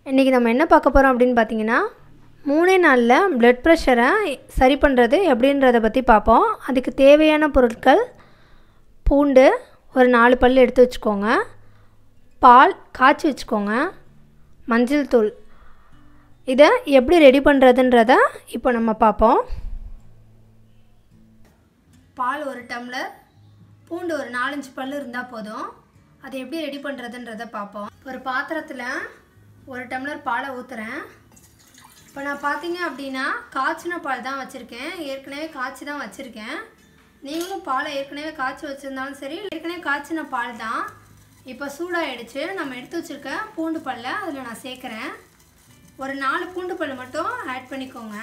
இன்றைக்கி நம்ம என்ன பார்க்க போகிறோம் அப்படின்னு பார்த்தீங்கன்னா மூணே நாளில் ப்ளட் ப்ரெஷரை சரி பண்ணுறது எப்படின்றத பற்றி பார்ப்போம் அதுக்கு தேவையான பொருட்கள் பூண்டு ஒரு நாலு பல் எடுத்து வச்சுக்கோங்க பால் காய்ச்சி வச்சுக்கோங்க மஞ்சள் தூள் இதை எப்படி ரெடி பண்ணுறதுன்றத இப்போ நம்ம பார்ப்போம் பால் ஒரு டம்ளர் பூண்டு ஒரு நாலஞ்சு பல் இருந்தால் போதும் அதை எப்படி ரெடி பண்ணுறதுன்றத பார்ப்போம் ஒரு பாத்திரத்தில் ஒரு டம்ளர் பாலை ஊற்றுறேன் இப்போ நான் பார்த்தீங்க அப்படின்னா காய்ச்சின பால் தான் வச்சுருக்கேன் ஏற்கனவே காய்ச்சி தான் வச்சுருக்கேன் நீங்களும் பாலை ஏற்கனவே காய்ச்சி வச்சுருந்தாலும் சரி ஏற்கனவே காய்ச்சின பால் தான் இப்போ சூடாகிடுச்சு நம்ம எடுத்து வச்சுருக்க பூண்டு பல்லை அதில் நான் சேர்க்குறேன் ஒரு நாலு பூண்டு பல் மட்டும் ஆட் பண்ணிக்கோங்க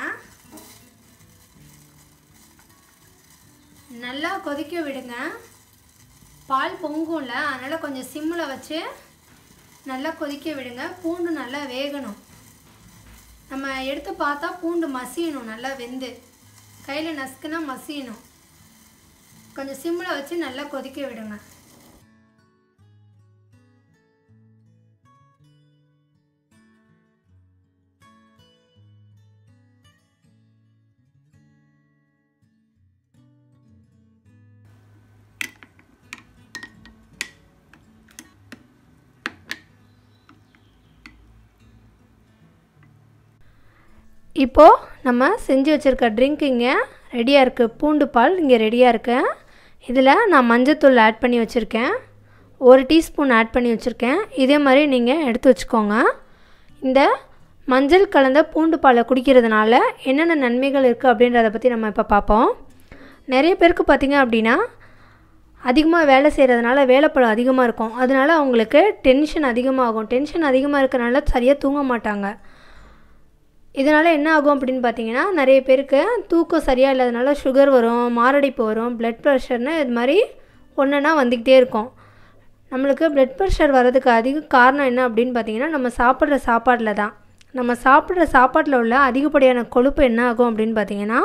நல்லா கொதிக்க விடுங்க பால் பொங்கும்ல அதனால் கொஞ்சம் சிம்மில் வச்சு நல்லா கொதிக்க விடுங்க பூண்டு நல்லா வேகணும் நம்ம எடுத்து பார்த்தா பூண்டு மசியணும் நல்லா வெந்து கையில் நசுக்குனா மசியணும் கொஞ்சம் சிம்மில் வச்சு நல்லா கொதிக்க விடுங்க இப்போது நம்ம செஞ்சு வச்சுருக்க ட்ரிங்க் இங்கே ரெடியாக இருக்குது பூண்டு பால் இங்கே ரெடியாக இருக்கு இதில் நான் மஞ்சத்தூள் ஆட் பண்ணி வச்சுருக்கேன் ஒரு டீஸ்பூன் ஆட் பண்ணி வச்சுருக்கேன் இதே மாதிரி நீங்கள் எடுத்து வச்சுக்கோங்க இந்த மஞ்சள் கலந்த பூண்டு பாலை குடிக்கிறதுனால என்னென்ன நன்மைகள் இருக்குது அப்படின்றத பற்றி நம்ம இப்போ பார்ப்போம் நிறைய பேருக்கு பார்த்திங்க அப்படின்னா அதிகமாக வேலை செய்கிறதுனால வேலைப்பழம் அதிகமாக இருக்கும் அதனால அவங்களுக்கு டென்ஷன் அதிகமாகும் டென்ஷன் அதிகமாக இருக்கிறனால சரியாக தூங்க மாட்டாங்க இதனால் என்ன ஆகும் அப்படின்னு பார்த்தீங்கன்னா நிறைய பேருக்கு தூக்கம் சரியாக இல்லாதனால சுகர் வரும் மாரடைப்பு வரும் ப்ளட் ப்ரெஷர்னு இது மாதிரி ஒன்றுனா வந்துக்கிட்டே இருக்கும் நம்மளுக்கு ப்ளட் ப்ரெஷர் வர்றதுக்கு அதிக காரணம் என்ன அப்படின்னு பார்த்தீங்கன்னா நம்ம சாப்பிட்ற சாப்பாட்டில் தான் நம்ம சாப்பிட்ற சாப்பாட்டில் உள்ள அதிகப்படியான கொழுப்பு என்ன ஆகும் அப்படின்னு பார்த்தீங்கன்னா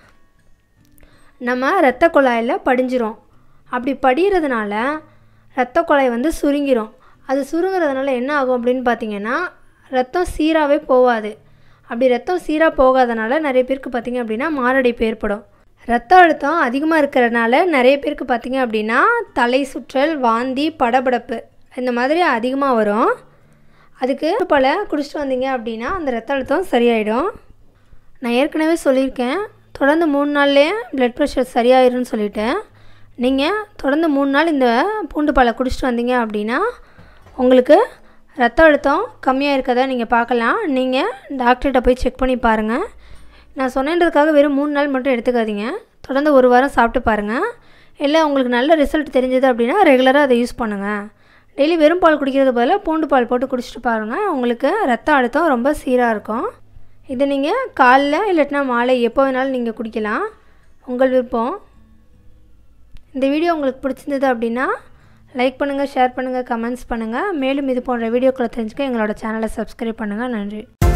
நம்ம இரத்த குழாயில் படிஞ்சிரும் அப்படி படிகிறதுனால இரத்த குழாய் வந்து சுருங்கிரும் அது சுருங்கிறதுனால என்ன ஆகும் அப்படின்னு பார்த்தீங்கன்னா ரத்தம் சீராகவே போகாது அப்படி ரத்தம் சீராக போகாதனால நிறைய பேருக்கு பார்த்திங்க அப்படின்னா மாரடைப்பு ஏற்படும் ரத்த அழுத்தம் அதிகமாக இருக்கிறனால நிறைய பேருக்கு பார்த்திங்க அப்படின்னா தலை சுற்றல் வாந்தி படபடப்பு இந்த மாதிரி அதிகமாக வரும் அதுக்கு பல குடிச்சிட்டு வந்தீங்க அப்படின்னா அந்த ரத்த அழுத்தம் சரியாயிடும் நான் ஏற்கனவே சொல்லியிருக்கேன் தொடர்ந்து மூணு நாள்லேயே ப்ளட் ப்ரெஷர் சரியாயிரும்னு சொல்லிட்டேன் நீங்கள் தொடர்ந்து மூணு நாள் இந்த பூண்டு பாலை குடிச்சிட்டு வந்தீங்க அப்படின்னா உங்களுக்கு ரத்த அழுத்தம் கம்மியாக இருக்கதா நீங்கள் பார்க்கலாம் நீங்கள் டாக்டர்கிட்ட போய் செக் பண்ணி பாருங்கள் நான் சொன்னேன்றதுக்காக வெறும் மூணு நாள் மட்டும் எடுத்துக்காதீங்க தொடர்ந்து ஒரு வாரம் சாப்பிட்டு பாருங்கள் இல்லை உங்களுக்கு நல்ல ரிசல்ட் தெரிஞ்சது அப்படின்னா ரெகுலராக அதை யூஸ் பண்ணுங்கள் டெய்லி வெறும் பால் குடிக்கிறது பதிலாக பூண்டு பால் போட்டு குடிச்சிட்டு பாருங்கள் உங்களுக்கு ரத்த அழுத்தம் ரொம்ப சீராக இருக்கும் இதை நீங்கள் காலைல இல்லாட்டினா மாலை எப்போ வேணாலும் நீங்கள் குடிக்கலாம் உங்கள் விருப்பம் இந்த வீடியோ உங்களுக்கு பிடிச்சிருந்தது அப்படின்னா லைக் பண்ணுங்கள் ஷேர் பண்ணுங்கள் கமெண்ட்ஸ் பண்ணுங்கள் மேலும் இது போன்ற வீடியோக்களை தெரிஞ்சுக்க எங்களோட சேனலை சப்ஸ்கிரைப் பண்ணுங்கள் நன்றி